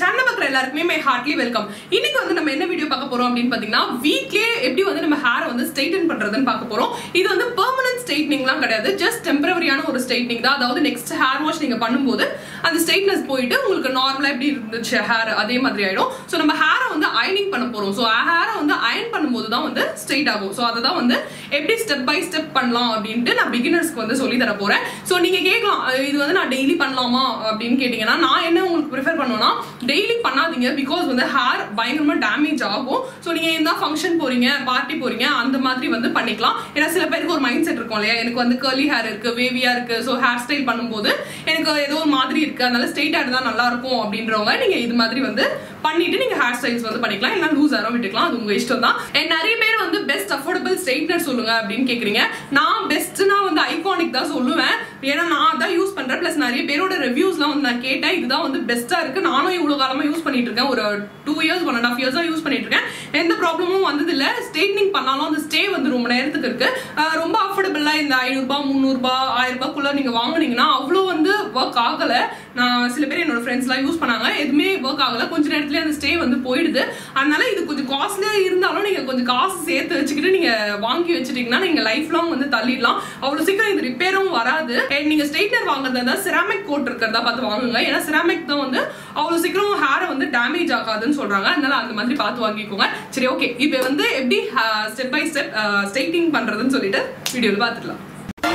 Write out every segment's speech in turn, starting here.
Channel பார்க்குற எல்லாருக்குமே my Hartley welcome இன்னைக்கு வந்து நம்ம என்ன வீடியோ பார்க்க போறோம் அப்படின்னு பாத்தீங்கன்னா வீக்லயே எப்படி வந்து நம்ம ஹேரை வந்து ஸ்ட்ரைட்டன் பண்றதுன்னு பார்க்க போறோம் இது வந்து பெர்மனன்ட் ஸ்ட்ரைட்னிங்லாம் கிடையாது ஜஸ்ட் டெம்பரவரியான ஒரு ஸ்ட்ரைட்னிங் தான் அதாவது நெக்ஸ்ட் ஹேர் வாஷ் நீங்க பண்ணும்போது அந்த ஸ்ட்ரைட்னஸ் போயிட்டு உங்களுக்கு நார்மலா எப்படி இருந்துச்சு ஹேர் அதே மாதிரி ஆயிடும் ஸோ நம்ம ஹேரை வந்து அயனிங் பண்ண போறோம் ஸோ ஹேரை வந்து அயன் பண்ணும்போது தான் வந்து ஸ்ட்ரைட் ஆகும் ஸோ அதை தான் வந்து எப்படி ஸ்டெப் பை ஸ்டெப் பண்ணலாம் அப்படின்ட்டு நான் பிகினர்ஸ்க்கு வந்து சொல்லி தர போறேன் ஸோ நீங்க கேட்கலாம் அஹ் இது வந்து நான் டெய்லி பண்ணலாமா அப்படின்னு கேட்டீங்கன்னா நான் என்ன உங்களுக்கு ப்ரிஃபர் பண்ணுவேன்னா டெய்லி பண்ணாதீங்க பிகாஸ் வந்து ஹேர் பயங்கரமா டேமேஜ் ஆகும் ஸோ நீங்க எந்த ஃபங்க்ஷன் போறீங்க பார்ட்டி போறீங்க அந்த மாதிரி வந்து பண்ணிக்கலாம் ஏன்னா சில பேருக்கு ஒரு மைண்ட் செட் இருக்கும் இல்லையா எனக்கு வந்து கர்லி ஹேர் இருக்கு வேவியா இருக்கு ஸோ ஹேர் ஸ்டைல் பண்ணும்போது எனக்கு ஏதோ ஒரு மாதிரி இருக்கு அதனால ஸ்ட்ரெயிட் ஹேர் தான் நல்லா இருக்கும் அப்படின்றவங்க நீங்க இது மாதிரி வந்து பண்ணிட்டு நீங்க ஹேர் ஸ்டைல்ஸ் வந்து பண்ணிக்கலாம் இல்லைனா லூஸ் ஹேரும் விட்டுக்கலாம் அது உங்க இஷ்டம் தான் And நிறைய பேர் வந்து பெஸ்ட் அஃபோர்டபுள் ஸ்ட்ரைட்னர் சொல்லுங்க அப்படின்னு கேக்குறீங்க நான் பெஸ்ட்னா வந்து ஐகானிக் தான் சொல்லுவேன் ஏன்னா நான் அதான் யூஸ் பண்றேன் பிளஸ் நிறைய பேரோட ரிவ்யூஸ்லாம் வந்து நான் கேட்டேன் இதுதான் வந்து பெஸ்டா இருக்கு நானும் இவ்வளவு காலமா யூஸ் பண்ணிட்டு இருக்கேன் ஒரு two years one and half இயர்ஸா யூஸ் பண்ணிட்டு இருக்கேன் எந்த ப்ராப்ளமும் வந்தது இல்ல ஸ்ட்ரைட்னிங் பண்ணாலும் அந்த ஸ்டே வந்து ரொம்ப நேரத்துக்கு இருக்கு அஹ் ரொம்ப அஃபோர்டபுளா இந்த ஐநூறுபா முந்நூறுபா ஆயிரம் ரூபாய்க்குள்ள நீங்க வாங்குனீங்கன்னா அவ்வளோ வந்து ஒர்க் ஆகல நான் சில பேர் என்னோட ஃப்ரெண்ட்ஸ்லாம் யூஸ் பண்ணாங்க எதுவுமே ஒர்க் ஆகல கொஞ்ச நேரத்துல அந்த ஸ்டே வந்து போயிடுது அதனால இது கொஞ்சம் காஸ்ட்லியா இருந்தாலும் நீங்க கொஞ்சம் காசு சேர்த்து வச்சுக்கிட்டு நீங்க வாங்கி வச்சுட்டீங்கன்னா நீங்க லைஃப் லாங் வந்து தள்ளிடலாம் அவ்வளவு சீக்கிரம் இது ரிப்பேரும் வராது And நீங்க ஸ்ட்ரைட்னர் வாங்குறதா இருந்தா செராமிக் கோட் இருக்கிறதா பார்த்து வாங்குங்க ஏன்னா செராமிக் தான் வந்து அவ்வளவு சீக்கிரம் ஹேரை வந்து டேமேஜ் ஆகாதுன்னு சொல்றாங்க அதனால அந்த மாதிரி பார்த்து வாங்கிக்கோங்க சரி ஓகே இப்போ வந்து எப்படி ஸ்டெப் பை ஸ்டெப் ஸ்ட்ரைட்டிங் பண்றதுன்னு சொல்லிட்டு வீடியோவில் பார்த்துக்கலாம்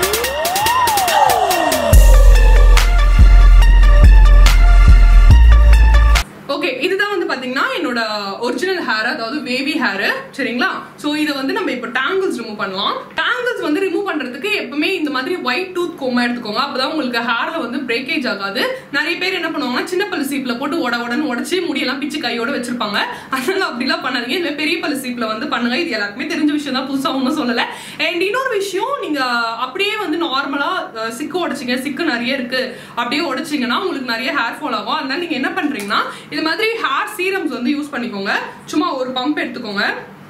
ஓகே இதுதான் வந்து பாத்தீங்கன்னா என்னோட ஒரிஜினல் ஹேர் அதாவது பேபி ஹேர் சரிங்களா சோ இதை வந்து நம்ம இப்போ டேங்கிள்ஸ் ரிமூவ் பண்ணலாம் டேங்கிள்ஸ் வந்து ரிமூவ் பண்றதுக்கு எப்பவுமே இந்த மாதிரி ஒயிட் டூத் கோமா எடுத்துக்கோங்க அப்பதான் உங்களுக்கு ஹேர்ல வந்து பிரேக்கேஜ் ஆகாது நிறைய பேர் என்ன பண்ணுவாங்கன்னா சின்ன பல்லு சீப்ல போட்டு உட உடன்னு உடச்சி முடியெல்லாம் பிச்சு கையோட வச்சிருப்பாங்க அதனால அப்படிலாம் பண்ணாதீங்க இந்த பெரிய பல்லு சீப்ல வந்து பண்ணுங்க இது எல்லாருக்குமே தெரிஞ்ச விஷயம் தான் புதுசா ஒன்றும் சொல்லல அண்ட் இன்னொரு விஷயம் நீங்க அப்படியே வந்து நார்மலா சிக்கு உடைச்சிங்க சிக்கு நிறைய இருக்கு அப்படியே உடைச்சிங்கன்னா உங்களுக்கு நிறைய ஹேர் ஃபால் ஆகும் அதனால நீங்க என்ன பண்றீங்கன்னா இது மாதிரி ஹேர் சீரம்ஸ் வந்து யூஸ் பண்ணிக்கோங்க சும்மா ஒரு பம்ப் எடுத்துக்கோங்க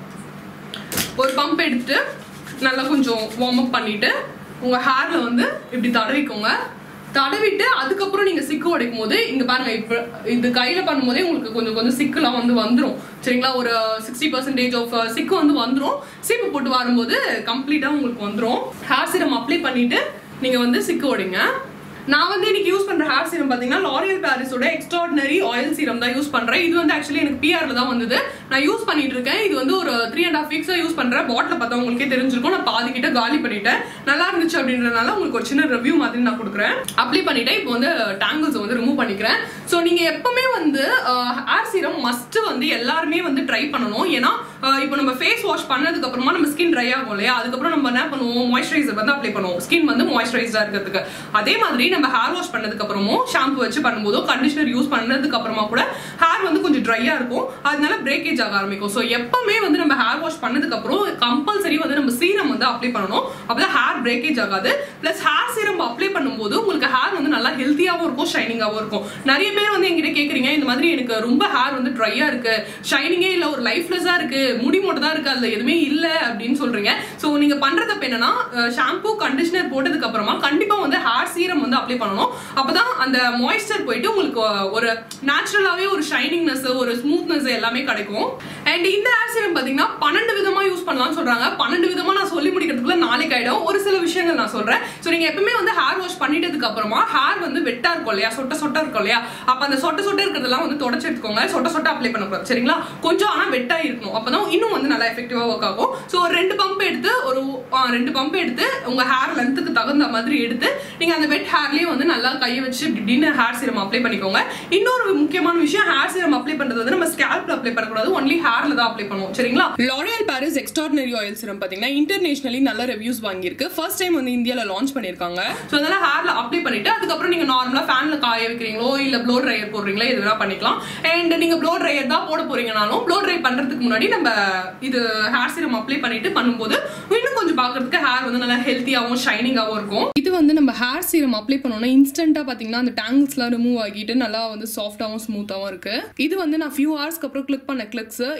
ஒரு பம்ப் எடுத்துட்டு நல்லா கொஞ்சம் வார்ம் அப் பண்ணிட்டு உங்க ஹேர்ல வந்து இப்படி தடவிக்கோங்க தடவிட்டு அதுக்கப்புறம் நீங்க சிக்கு உடைக்கும் போது இங்க பாருங்க இப்ப இது கையில பண்ணும்போதே உங்களுக்கு கொஞ்சம் கொஞ்சம் சிக்குலாம் வந்து வந்துரும் சரிங்களா ஒரு சிக்ஸ்டி பர்சன்டேஜ் ஆஃப் சிக்கு வந்து வந்துரும் சீப்பு போட்டு வரும்போது கம்ப்ளீட்டா உங்களுக்கு வந்துரும் ஹேர் சீரம் அப்ளை பண்ணிட்டு நீங்க வந்து சிக்கு உடைங்க நான் வந்து இன்னைக்கு யூஸ் பண்ற ஹேர் சீரம் பாத்தீங்கன்னா லாரியல் பாரிஸோட எக்ஸ்ட்ராடினரி ஆயில் சீரம் தான் யூஸ் பண்றேன் இது வந்து ஆக்சுவலி எனக்கு பிஆர்ல தான் வந்தது நான் யூஸ் பண்ணிட்டு இருக்கேன் இது வந்து ஒரு த்ரீ அண்ட் ஹாஃப் வீக்ஸா யூஸ் பண்றேன் பாட்டில் பார்த்தா உங்களுக்கே தெரிஞ்சிருக்கும் நான் பாதி கிட்ட காலி பண்ணிட்டேன் நல்லா இருந்துச்சு அப்படின்றதுனால உங்களுக்கு ஒரு சின்ன ரிவ்யூ மாதிரி நான் கொடுக்குறேன் அப்ளை பண்ணிட்டேன் இப்போ வந்து டேங்கிள்ஸ் வந்து ரிமூவ் பண்ணிக்கிறேன் ஸோ நீங்க எப்பவுமே வந்து ஹேர் சீரம் மஸ்ட் வந்து எல்லாருமே வந்து ட்ரை பண்ணணும் ஏன்னா அஹ், இப்போ நம்ம ஃபேஸ் வாஷ் பண்ணதுக்கு அப்புறமா நம்ம ஸ்கின் ட்ரை ஆகும் இல்லையா அதுக்கப்புறம் நம்ம என்ன பண்ணுவோம் மாய்ஸ்சரைசர் வந்து அப்ளை பண்ணுவோம் ஸ்கின் வந்து மாய்ஸ்சரைசரா இருக்கிறதுக்கு அதே மாதிரி நம்ம ஹேர் வாஷ் பண்ணதுக்கு அப்புறமும் ஷாம்பு வச்சு பண்ணும்போதோ கண்டிஷனர் யூஸ் பண்ணதுக்கு அப்புறமா கூட ஹேர் வந்து கொஞ்சம் ட்ரையா இருக்கும் அதனால பிரேக்கேஜ் ஆக ஆரம்பிக்கும் ஸோ எப்பவுமே வந்து நம்ம ஹேர் வாஷ் பண்ணதுக்கு அப்புறம் கம்பல்சரி வந்து நம்ம சீரம் வந்து அப்ளை பண்ணணும் அப்பதான் ஹேர் பிரேக்கேஜ் ஆகாது பிளஸ் ஹேர் சீரம் அப்ளை பண்ணும்போது உங்களுக்கு ஹேர் வந்து நல்லா ஹெல்த்தியாகவும் இருக்கும் ஷைனிங்காகவும் இருக்கும் நிறைய பேர் வந்து என்கிட்ட கேக்குறீங்க இந்த மாதிரி எனக்கு ரொம்ப ஹேர் வந்து ட்ரையா இருக்கு ஷைனிங்கே இல்ல ஒரு லைஃப்லெஸ்ஸா இருக்கு முடி மட்டும் தான் இருக்கு அதுல எதுவுமே இல்ல அப்படின்னு சொல்றீங்க ஸோ நீங்க பண்றது அப்ப என்னன்னா ஷாம்பு கண்டிஷனர் போட்டதுக்கு அப்புறமா கண்டிப்பா வந்து ஹேர் சீரம் வந்து அப்ளை பண்ணணும் அப்பதான் அந்த மாய்ஸ்சர் போயிட்டு உங்களுக்கு ஒரு நேச்சுரலாவே ஒரு ஷைனிங்னஸ் ஒரு ஸ்மூத்னஸ் எல்லாமே கிடைக்கும் அண்ட் இந்த ஹேர் சீரம் பாத்தீங்கன்னா பன்னெண்டு விதமா யூஸ் பண்ணலாம்னு சொல்றாங்க பன்னெண்டு விதமா நான் சொல்லி முடிக்கிறதுக்குள்ள நாளைக்கு ஆயிடும் ஒரு சில விஷயங்கள் நான் சொல்றேன் ஸோ நீங்க எப்பவுமே வந்து ஹேர் வாஷ் பண்ணிட்டதுக்கு அப்புறமா ஹேர் வந்து வெட்டா இருக்கும் இல்லையா சொட்ட சொட்ட இருக்கும் இல்லையா அப்ப அந்த சொட்ட சொட்ட இருக்கிறதெல்லாம் வந்து தொடச்சு எடுத்துக்கோங்க சொட்ட சொட்ட அப்ளை பண்ணக்கூடாது சரிங்களா கொஞ்சம் ஆனா வெட்டா இருக்கணும் அப்பதான் இன்னும் வந்து நல்லா எஃபெக்டிவா ஒர்க் ஆகும் ஸோ ஒரு ரெண்டு பம்ப் எடுத்து ஒரு ஆ, ரெண்டு பம்ப் எடுத்து உங்க ஹேர் லென்த்துக்கு தகுந்த மாதிரி எடுத்து நீங்க அந்த வெட் ஹேர்லயே வந்து நல்லா கையை வச்சு இப்படி இப்படின்னு ஹேர் சீரம் அப்ளை பண்ணிக்கோங்க இன்னொரு முக்கியமான விஷயம் ஹேர் சீரம் அப்ளை பண்றது வந்து நம்ம ஸ்கேல்ப்ல அப்ளை பண்ணக்கூடாது ஒன்லி ஹேர்ல தான் அப்ளை பண்ணுவோம் சரிங்களா L'Oreal Paris extraordinary oil serum பாத்தீங்கன்னா இன்டர்நேஷனலி நல்ல ரிவ்யூஸ் வாங்கியிருக்கு ஃபர்ஸ்ட் டைம் வந்து இந்தியால லான்ச் பண்ணிருக்காங்க ஸோ அதெல்லாம் ஹேர்ல அப்ளை பண்ணிட்டு அதுக்கப்புறம் நீங்க நார்மலா ஃபேன்ல காய வைக்கிறீங்களோ இல்ல ப்ளோ ட்ரையர் போடுறீங்களோ இது வேணா பண்ணிக்கலாம் அண்ட் நீங்க ப்ளோ ட்ரையர் தான் போட போறீங்கனாலும் ப்ளோ ட்ரை பண்றதுக்கு முன்னாடி நம்ம இது ஹேர் சீரம் அப்ளை பண்ணிட்டு பண்ணும்போது இன்னும் கொஞ்சம் பார்க்கறதுக்கு ஹேர் வந்து நல்லா ஹெல்த்தியாகவும் ஷைனிங்காகவும் இருக்கும் இது வந்து நம்ம ஹேர் சீரம் அப்ளை பண்ணோம்னா இன்ஸ்டன்டா பாத்தீங்கன்னா அந்த டேங்கிள்ஸ்லாம் ரிமூவ் ஆகிட்டு நல்லா வந்து சாஃப்டாகவும் ஸ்மூத்தாகவும் இருக்கு இது வந்து நான் ஃபியூ ஹவர்ஸ்க்கு அப்புறம் கிளிக் பண்ண கிளிக்ஸ்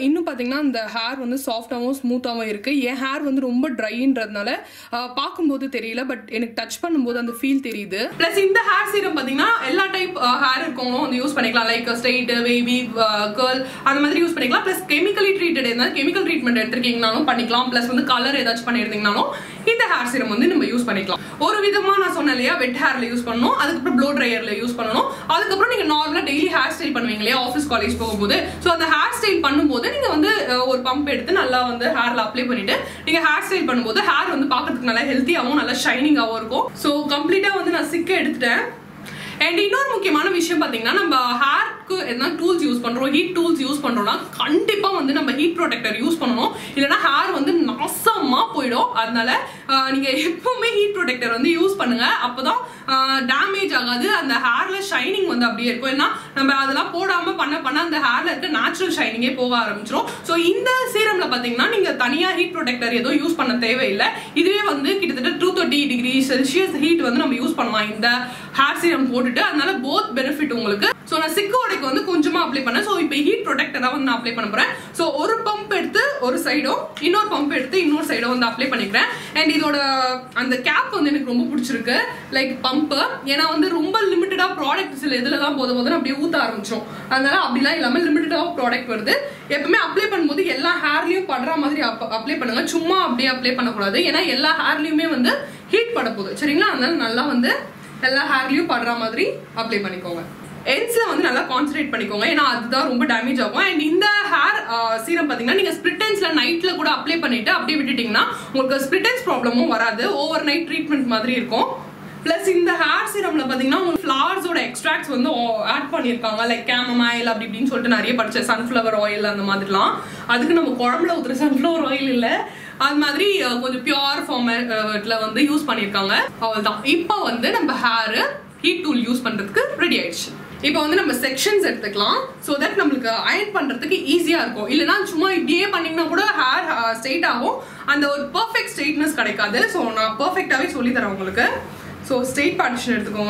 இன்னும் பார்த்தீங்கன்னா இந்த ஹேர் வந்து சாஃப்டாகவும் ஸ்மூத்தாகவும் இருக்குது என் ஹேர் வந்து ரொம்ப ட்ரைன்றதுனால பார்க்கும்போது தெரியல பட் எனக்கு டச் பண்ணும்போது அந்த ஃபீல் தெரியுது ப்ளஸ் இந்த ஹேர் சீரம் பார்த்தீங்கன்னா எல்லா டைப் ஹேர் இருக்கவங்களும் வந்து யூஸ் பண்ணிக்கலாம் லைக் ஸ்ட்ரெயிட் வேவி கேர்ள் அந்த மாதிரி யூஸ் பண்ணிக்கலாம் ப்ளஸ் கெமிக்கலி ட்ரீட்டட் இருந்தாலும் கெமிக்கல் ட்ரீட்மெண்ட் எடுத்திருக்கீங்கனாலும் பண்ணிக்கலாம் ப்ளஸ் வந்து கலர் ஏதாச்சும் பண்ணியிருந்தீங்கனாலும் இந்த ஹேர் சீரம் வந்து நம்ம யூஸ் பண்ணிக்கலாம் ஒரு விதமா நான் சொன்னேன் இல்லையா வெட் ஹேர்ல யூஸ் பண்ணணும் அதுக்கப்புறம் ப்ளோ ட்ரையர்ல யூஸ் பண்ணணும் அதுக்கப்புறம் நீங்க நார்மலா டெய்லி ஹேர் ஸ்டைல் பண்ணுவீங்க இல்லையா ஆஃபீஸ் காலேஜ் போகும்போது ஸோ அந்த ஹேர் ஸ்டைல் பண்ணும்போது நீங்க வந்து அஹ், ஒரு பம்ப் எடுத்து நல்லா வந்து ஹேர்ல அப்ளை பண்ணிட்டு நீங்க ஹேர் ஸ்டைல் பண்ணும்போது ஹேர் வந்து பார்க்கறதுக்கு நல்லா ஹெல்த்தியாகவும் நல்லா ஷைனிங்காகவும் இருக்கும் ஸோ கம்ப்ளீட்டா வந்து நான் சிக்க எடுத்துட்டேன் அண்ட் இன்னொரு முக்கியமான விஷயம் பார்த்தீங்கன்னா நம்ம ஹேர்க்கு எதனா டூல்ஸ் யூஸ் பண்ணுறோம் ஹீட் டூல்ஸ் யூஸ் பண்ணுறோம்னா கண்டிப்பாக வந்து நம்ம ஹீட் ப்ரொடெக்டர் யூஸ் பண்ணணும் இல்லைன்னா ஹேர் வந்து நாசமாக போயிடும் அதனால ஆஹ், நீங்க எப்பவுமே ஹீட் ப்ரொடெக்டர் வந்து யூஸ் பண்ணுங்க அப்போதான் டேமேஜ் ஆகாது அந்த ஹேர்ல ஷைனிங் வந்து அப்படியே இருக்கும் ஏன்னா நம்ம அதெல்லாம் போடாம பண்ண பண்ண அந்த ஹேர்ல இருக்க நேச்சுரல் ஷைனிங்கே போக ஆரம்பிச்சிடும் ஸோ இந்த சீரம்ல பாத்தீங்கன்னா நீங்க தனியா ஹீட் ப்ரொடெக்டர் எதுவும் யூஸ் பண்ண தேவையில்லை இதுவே வந்து கிட்டத்தட்ட two thirty degree Celsius heat வந்து நம்ம யூஸ் பண்ணலாம் இந்த ஹேர் சீரம் போட்டுட்டு அதனால போத் பெனிஃபிட் உங்களுக்கு ஸோ நான் சிக்கோடைக்கு வந்து கொஞ்சமா அப்ளை பண்ணேன் ஸோ இப்போ ஹீட் ப்ரொடெக்டரா வந்து நான் அப்ளை பண்ண போறேன் ஸோ ஒரு பம்ப் எடுத்து ஒரு சைடும் இன்னொரு பம்ப் எடுத்து இன்னொரு சைடும் வந்து அப்ளை பண்ணிக்கிறேன் அண்ட் இதோட அந்த கேப் வந்து எனக்கு ரொம்ப பிடிச்சிருக்கு லைக் பம்ப் ஏன்னா வந்து ரொம்ப லிமிட்டடா ப்ராடக்ட் சில இதுல தான் போத போதுன்னு அப்படியே ஊத்த ஆரம்பிச்சிடும் அதனால அப்படிலாம் இல்லாம லிமிட்டடா ப்ராடக்ட் வருது எப்பவுமே அப்ளை பண்ணும்போது எல்லா ஹேர்லயும் படுற மாதிரி அப்ளை பண்ணுங்க சும்மா அப்படியே அப்ளை பண்ணக்கூடாது ஏன்னா எல்லா ஹேர்லயுமே வந்து ஹீட் பட போகுது சரிங்களா அதனால நல்லா வந்து எல்லா ஹேர்லயும் படுற மாதிரி அப்ளை பண்ணிக்கோங்க எண்ட்ஸ்ல வந்து நல்லா கான்சென்ட்ரேட் பண்ணிக்கோங்க ஏன்னா அதுதான் ரொம்ப டேமேஜ் ஆகும் அண்ட் இந்த ஹேர் சீரம் பாத்தீங்கன்னா நீங்க ஸ்பிளிட் எண்ட்ஸ்ல நைட்ல கூட அப்ளை பண்ணிட்டு அப்படியே விட்டுட்டீங்கன்னா உங்களுக்கு ஸ்பிளிட் எண்ட்ஸ் ப்ராப்ளமும் வராது ஓவர் நைட் ட்ரீட்மெண்ட் மாதிரி இருக்கும் பிளஸ் இந்த ஹேர் சீரம்ல பாத்தீங்கன்னா உங்களுக்கு ஃபிளவர்ஸோட எக்ஸ்ட்ராக்ட்ஸ் வந்து ஆட் பண்ணியிருக்காங்க லைக் கேமமைல் அப்படி இப்படின்னு சொல்லிட்டு நிறைய படிச்சேன் சன்ஃபிளவர் ஆயில் அந்த மாதிரிலாம் அதுக்கு நம்ம குழம்புல ஊத்துற சன்ஃபிளவர் ஆயில் இல்ல அது மாதிரி அஹ், கொஞ்சம் பியூர் ஃபார்மேட்ல வந்து யூஸ் பண்ணியிருக்காங்க அவ்வளவுதான் இப்போ வந்து நம்ம ஹேர் ஹீட் டூல் யூஸ் பண்றதுக்கு ரெடி ஆயிடுச்சு இப்போ வந்து நம்ம செக்ஷன்ஸ் எடுத்துக்கலாம் ஸோ தட் நம்மளுக்கு அயன் பண்றதுக்கு ஈஸியா இருக்கும் இல்லைன்னா சும்மா இப்படியே பண்ணீங்கன்னா கூட ஹேர் ஸ்ட்ரெயிட் ஆகும் அந்த ஒரு பர்ஃபெக்ட் ஸ்ட்ரெயிட்னஸ் கிடைக்காது ஸோ நான் பர்ஃபெக்டாவே சொல்லி தரேன் உங்களுக்கு ஸோ ஸ்ட்ரெயிட் பார்ட்டிஷன் எடுத்துக்கோங்க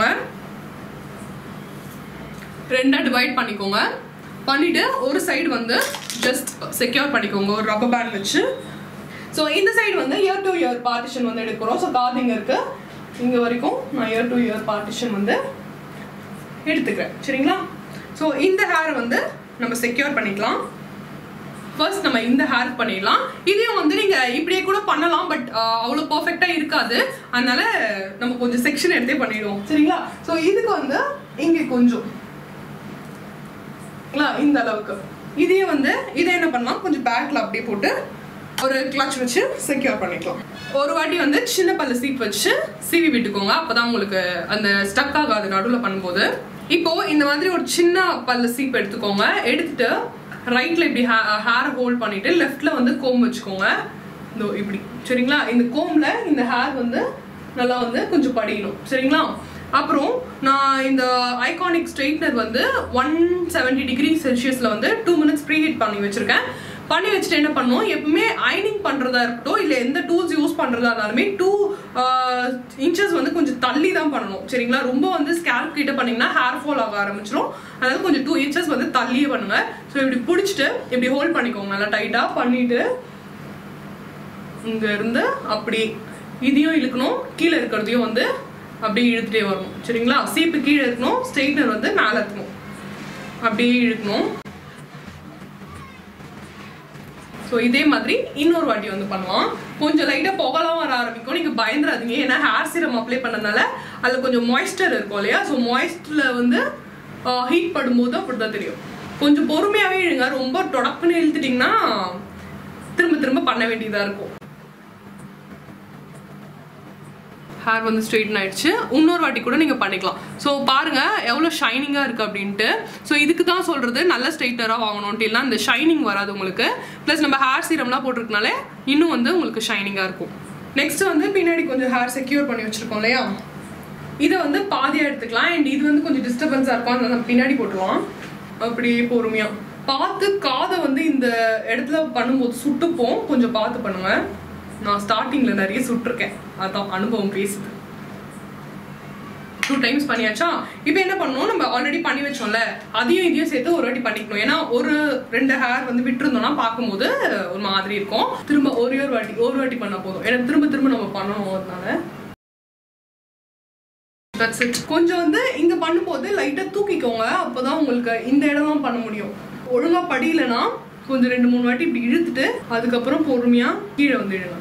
ரெண்டா டிவைட் பண்ணிக்கோங்க பண்ணிட்டு ஒரு சைடு வந்து ஜஸ்ட் செக்யூர் பண்ணிக்கோங்க ஒரு ரப்பர் பேண்ட் வச்சு ஸோ இந்த சைடு வந்து இயர் டு இயர் பார்ட்டிஷன் வந்து எடுக்கிறோம் ஸோ காது இங்க இருக்கு இங்க வரைக்கும் நான் இயர் டு இயர் பார்ட்டிஷன் வந்து எடுத்துக்கிறேன் சரிங்களா ஸோ இந்த ஹேர் வந்து நம்ம செக்யூர் பண்ணிக்கலாம் ஃபர்ஸ்ட் நம்ம இந்த ஹேர் பண்ணிடலாம் இதையும் வந்து நீங்க இப்படியே கூட பண்ணலாம் பட் அவ்வளோ பர்ஃபெக்டா இருக்காது அதனால நம்ம கொஞ்சம் செக்ஷன் எடுத்தே பண்ணிடுவோம் சரிங்களா ஸோ இதுக்கு வந்து இங்க கொஞ்சம் ங்களா, இந்த அளவுக்கு இதே வந்து இதை என்ன பண்ணலாம் கொஞ்சம் பேக்ல அப்படியே போட்டு ஒரு கிளச் வச்சு செக்யூர் பண்ணிக்கலாம் ஒரு வாட்டி வந்து சின்ன பல்ல சீட் வச்சு சீவி விட்டுக்கோங்க அப்பதான் உங்களுக்கு அந்த ஸ்டக் ஆகாது நடுவில் பண்ணும்போது இப்போ இந்த மாதிரி ஒரு சின்ன பல்ல சீப் எடுத்துக்கோங்க எடுத்துட்டு ரைட்ல இப்படி ஹேர் ஹோல்ட் பண்ணிட்டு லெஃப்ட்ல வந்து கோம் வச்சுக்கோங்க இதோ இப்படி சரிங்களா இந்த கோம்ல இந்த ஹேர் வந்து நல்லா வந்து கொஞ்சம் படியணும் சரிங்களா அப்புறம் நான் இந்த ஐகானிக் ஸ்ட்ரெயிட்னர் வந்து ஒன் செவன்டி டிகிரி செல்சியஸ்ல வந்து டூ மினிட்ஸ் ப்ரீ ஹீட் பண்ணி வச்சிருக்கேன் பண்ணி வச்சுட்டு என்ன பண்ணும் எப்பவுமே அயனிங் பண்றதா இருக்கட்டும் இல்ல எந்த டூல்ஸ் யூஸ் பண்றதா இருந்தாலுமே டூ இன்ச்சஸ் வந்து கொஞ்சம் தள்ளி தான் பண்ணணும் சரிங்களா ரொம்ப வந்து ஸ்கேல்ப் கிட்ட பண்ணீங்கன்னா ஹேர் ஃபால் ஆக ஆரம்பிச்சிடும் அதாவது கொஞ்சம் டூ இன்ச்சஸ் வந்து தள்ளியே பண்ணுங்க ஸோ இப்படி பிடிச்சிட்டு இப்படி ஹோல்ட் பண்ணிக்கோங்க நல்லா டைட்டா பண்ணிட்டு இங்க இருந்து அப்படி இதையும் இழுக்கணும் கீழே இருக்கிறதையும் வந்து அப்படியே இழுத்துட்டே வரணும் சரிங்களா சீப்பு கீழே இருக்கணும் ஸ்ட்ரெயிட்னர் வந்து மேலே இருக்கணும் அப்படியே இழுக்கணும் ஸோ இதே மாதிரி இன்னொரு வாட்டி வந்து பண்ணலாம் கொஞ்சம் லைட்டாக புகலாம் வர ஆரம்பிக்கும் நீங்கள் பயந்துடாதீங்க ஏன்னா ஹேர் சீரம் அப்ளை பண்ணதுனால அதில் கொஞ்சம் மாய்ஸ்டர் இருக்கும் இல்லையா ஸோ மாய்ஸ்டரில் வந்து ஹீட் படும்போது அப்படி தான் தெரியும் கொஞ்சம் பொறுமையாகவே இழுங்க ரொம்ப தொடக்குன்னு இழுத்துட்டிங்கன்னா திரும்ப திரும்ப பண்ண வேண்டியதாக இருக்கும் ஹேர் வந்து ஸ்ட்ரெயிட்டன் ஆயிடுச்சு இன்னொரு வாட்டி கூட நீங்கள் பண்ணிக்கலாம் ஸோ பாருங்க எவ்வளோ ஷைனிங்காக இருக்குது அப்படின்ட்டு ஸோ இதுக்கு தான் சொல்கிறது நல்ல ஸ்ட்ரெயிட்டராக வாங்கணும்ட்டு இல்லை இந்த ஷைனிங் வராது உங்களுக்கு ப்ளஸ் நம்ம ஹேர் சீரம்லாம் போட்டிருக்கனாலே இன்னும் வந்து உங்களுக்கு ஷைனிங்காக இருக்கும் நெக்ஸ்ட் வந்து பின்னாடி கொஞ்சம் ஹேர் செக்யூர் பண்ணி வச்சிருக்கோம் இல்லையா இதை வந்து பாதியாக எடுத்துக்கலாம் அண்ட் இது வந்து கொஞ்சம் டிஸ்டர்பன்ஸாக இருக்கும் அதை நம்ம பின்னாடி போட்டுருவோம் அப்படியே பொறுமையாக பார்த்து காதை வந்து இந்த இடத்துல பண்ணும்போது சுட்டுப்போம் கொஞ்சம் பார்த்து பண்ணுங்க நான் ஸ்டார்டிங்ல நிறைய சுட்டிருக்கேன் அதான் அனுபவம் பேசுது டூ டைம்ஸ் பண்ணியாச்சா இப்போ என்ன பண்ணணும் நம்ம ஆல்ரெடி பண்ணி வச்சோம்ல அதையும் இதையும் சேர்த்து ஒரு வாட்டி பண்ணிக்கணும் ஏன்னா ஒரு ரெண்டு ஹேர் வந்து விட்டுருந்தோம்னா பார்க்கும்போது ஒரு மாதிரி இருக்கும் திரும்ப ஒரே ஒரு வாட்டி ஒரு வாட்டி பண்ணா போதும் ஏன்னா திரும்ப திரும்ப நம்ம பண்ணணும் அதனால That's it. கொஞ்சம் வந்து இங்க பண்ணும்போது லைட்டா தூக்கிக்கோங்க அப்பதான் உங்களுக்கு இந்த இடம்லாம் பண்ண முடியும் ஒழுங்கா படியலனா கொஞ்சம் ரெண்டு மூணு வாட்டி இப்படி இழுத்துட்டு அதுக்கப்புறம் பொறுமையா கீழே வந்து இழுங்க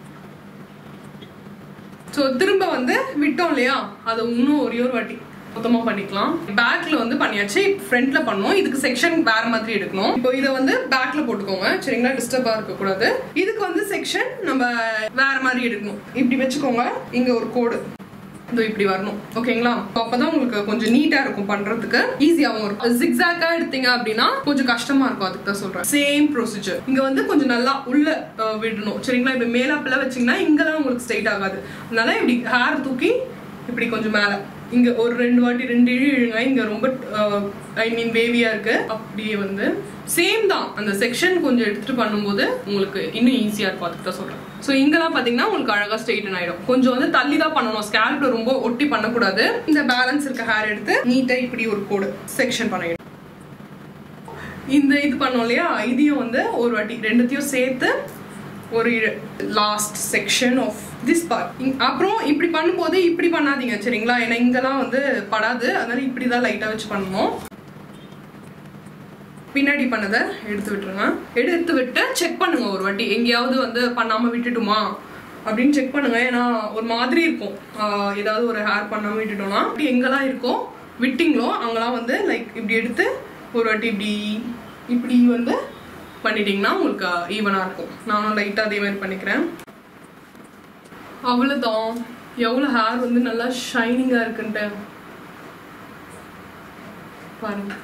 ஸோ திரும்ப வந்து விட்டோம் இல்லையா அதை இன்னும் ஒரே ஒரு வாட்டி மொத்தமா பண்ணிக்கலாம் பேக்ல வந்து பண்ணியாச்சு ஃப்ரண்ட்ல பண்ணோம் இதுக்கு செக்ஷன் வேற மாதிரி எடுக்கணும் இப்போ இதை வந்து பேக்ல போட்டுக்கோங்க சரிங்களா டிஸ்டர்பா இருக்க கூடாது இதுக்கு வந்து செக்ஷன் நம்ம வேற மாதிரி எடுக்கணும் இப்படி வச்சுக்கோங்க இங்க ஒரு கோடு இதோ இப்படி வரணும் ஓகேங்களா அப்பதான் உங்களுக்கு கொஞ்சம் நீட்டா இருக்கும் பண்றதுக்கு ஈஸியாவும் இருக்கும் ஜிக்ஸாக்கா எடுத்தீங்க அப்படின்னா கொஞ்சம் கஷ்டமா இருக்கும் அதுக்கு தான் சொல்றேன் சேம் ப்ரொசீஜர் இங்க வந்து கொஞ்சம் நல்லா உள்ள அஹ், விடணும் சரிங்களா இப்ப மேலாப்பில் வச்சீங்கன்னா இங்கெல்லாம் உங்களுக்கு ஸ்ட்ரைட் ஆகாது அதனால இப்படி ஹேர் தூக்கி இப்படி கொஞ்சம் மேல இங்க ஒரு ரெண்டு வாட்டி ரெண்டு இழு இழுங்க இங்க ரொம்ப ஐ மீன் பேபியா இருக்கு அப்படியே வந்து சேம் தான் அந்த செக்ஷன் கொஞ்சம் எடுத்துட்டு பண்ணும்போது உங்களுக்கு இன்னும் ஈஸியா இருக்கும் அதுக்கு தான் சொல்றேன் ஸோ இங்கெல்லாம் பாத்தீங்கன்னா உங்களுக்கு அழகா ஸ்ட்ரெயிட்டன் ஆயிடும் கொஞ்சம் வந்து தள்ளி தான் பண்ணணும் ஸ்கேல்ப்ல ரொம்ப ஒட்டி பண்ணக்கூடாது இந்த பேலன்ஸ் இருக்க ஹேர் எடுத்து நீட்டா இப்படி ஒரு கோடு செக்ஷன் பண்ணிடும் இந்த இது பண்ணோம் இல்லையா இதையும் வந்து ஒரு வாட்டி ரெண்டுத்தையும் சேர்த்து ஒரு last section of this part அப்புறம் இப்படி பண்ணும்போது இப்படி பண்ணாதீங்க சரிங்களா ஏன்னா இங்கெல்லாம் வந்து படாது அதனால இப்படி தான் லைட்டாக வச்சு பண்ணணும் பின்னாடி பண்ணதை எடுத்து விட்டுருங்க எடுத்து விட்டு செக் பண்ணுங்க ஒரு வாட்டி எங்கேயாவது வந்து பண்ணாம விட்டுட்டுமா அப்படின்னு செக் பண்ணுங்க ஏன்னா ஒரு மாதிரி இருக்கும் ஆஹ் ஏதாவது ஒரு ஹேர் பண்ணாம விட்டுட்டோம்னா இப்படி எங்கெல்லாம் இருக்கோ விட்டிங்களோ அங்கெல்லாம் வந்து லைக் இப்படி எடுத்து ஒரு வாட்டி இப்படி இப்படி வந்து பண்ணிட்டீங்கன்னா உங்களுக்கு ஈவனாக இருக்கும் நானும் லைட்டாக அதே மாதிரி பண்ணிக்கிறேன் அவ்வளோதான் எவ்வளோ ஹேர் வந்து நல்லா ஷைனிங்காக இருக்குன்ட்டு பாருங்க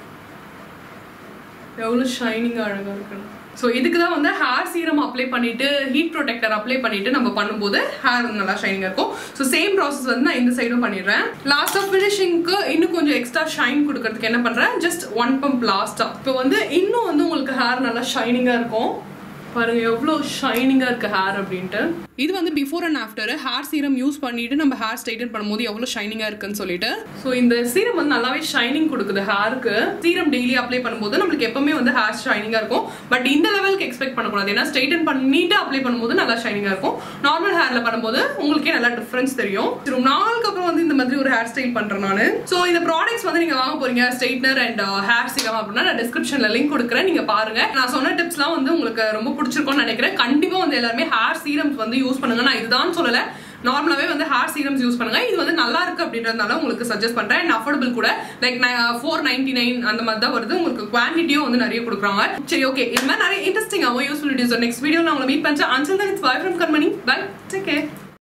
எவ்வளோ ஷைனிங்காக அழகாக இருக்குன்னு ஸோ இதுக்கு தான் வந்து ஹேர் சீரம் அப்ளை பண்ணிட்டு ஹீட் ப்ரொடெக்டர் அப்ளை பண்ணிட்டு நம்ம பண்ணும்போது ஹேர் வந்து நல்லா ஷைனிங்காக இருக்கும் ஸோ சேம் ப்ராசஸ் வந்து நான் இந்த சைடும் பண்ணிடுறேன் லாஸ்ட் ஆஃப் ஃபினிஷிங்க்கு இன்னும் கொஞ்சம் எக்ஸ்ட்ரா ஷைன் கொடுக்கறதுக்கு என்ன பண்ணுறேன் ஜஸ்ட் ஒன் பம்ப் லாஸ்ட்டாக இப்போ வந்து இன்னும் வந்து உங்களுக்கு ஹேர் நல்லா ஷைனிங்காக இருக்கும் பாருங்க எவ்வளோ ஷைனிங்காக இருக்கு ஹேர் அப்படின்ட்டு இது வந்து before and after hair serum use பண்ணிட்டு நம்ம ஹேர் ஸ்ட்ரைட்டன் பண்ணும்போது எவ்வளோ ஷைனிங்காக இருக்குன்னு சொல்லிட்டு ஸோ இந்த சீரம் வந்து நல்லாவே ஷைனிங் கொடுக்குது ஹேருக்கு சீரம் டெய்லி அப்ளை பண்ணும்போது நம்மளுக்கு எப்பவுமே வந்து ஹேர் ஷைனிங்காக இருக்கும் பட் இந்த லெவலுக்கு எக்ஸ்பெக்ட் பண்ணக்கூடாது ஏன்னா ஸ்ட்ரைட்டன் பண்ணிட்டு அப்ளை பண்ணும்போது நல்லா ஷைனிங்காக இருக்கும் நார்மல் ஹேர்ல பண்ணும்போது உங்களுக்கே நல்லா டிஃப்ரென்ஸ் தெரியும் சரி, ரொம்ப நாளுக்கு அப்புறம் வந்து இந்த மாதிரி ஒரு ஹேர் ஸ்டைல் பண்றேன் நான் ஸோ இந்த ப்ராடக்ட்ஸ் வந்து நீங்க வாங்க போறீங்க ஸ்ட்ரைட்னர் அண்ட் ஹேர் சீரம் அப்படின்னா நான் டிஸ்கிரிப்ஷன்ல லிங்க் கொடுக்குறேன் நீங்க பாருங்க நான் சொன்ன டிப்ஸ்லாம் வந்து உங்களுக்கு ரொம்ப பிடிச்சிருக்கும்னு நினைக்கிறேன் கண்டிப்பா வந்து எல்லாருமே ஹேர் சீரம்ஸ் வந்து யூஸ் பண்ணுங்க நான் இதுதான் சொல்லல நார்மலாவே வந்து ஹேர் சீரம்ஸ் யூஸ் பண்ணுங்க இது வந்து நல்லா இருக்கு அப்படின்றதுனால உங்களுக்கு சஜஸ்ட் பண்றேன் அண்ட் அஃபோர்டபுள் கூட லைக் ஃபோர் நைன்டி நைன் அந்த மாதிரி தான் வருது உங்களுக்கு குவான்டிட்டியும் வந்து நிறைய கொடுக்குறாங்க சரி ஓகே இது மாதிரி நிறைய இன்ட்ரெஸ்டிங்காகவும் யூஸ்ஃபுல் வீடியோஸ் நெக்ஸ்ட் வீடியோ நான் உங்களை மீட் பண்ணுறேன் until then it's bye from Kanmani bye take care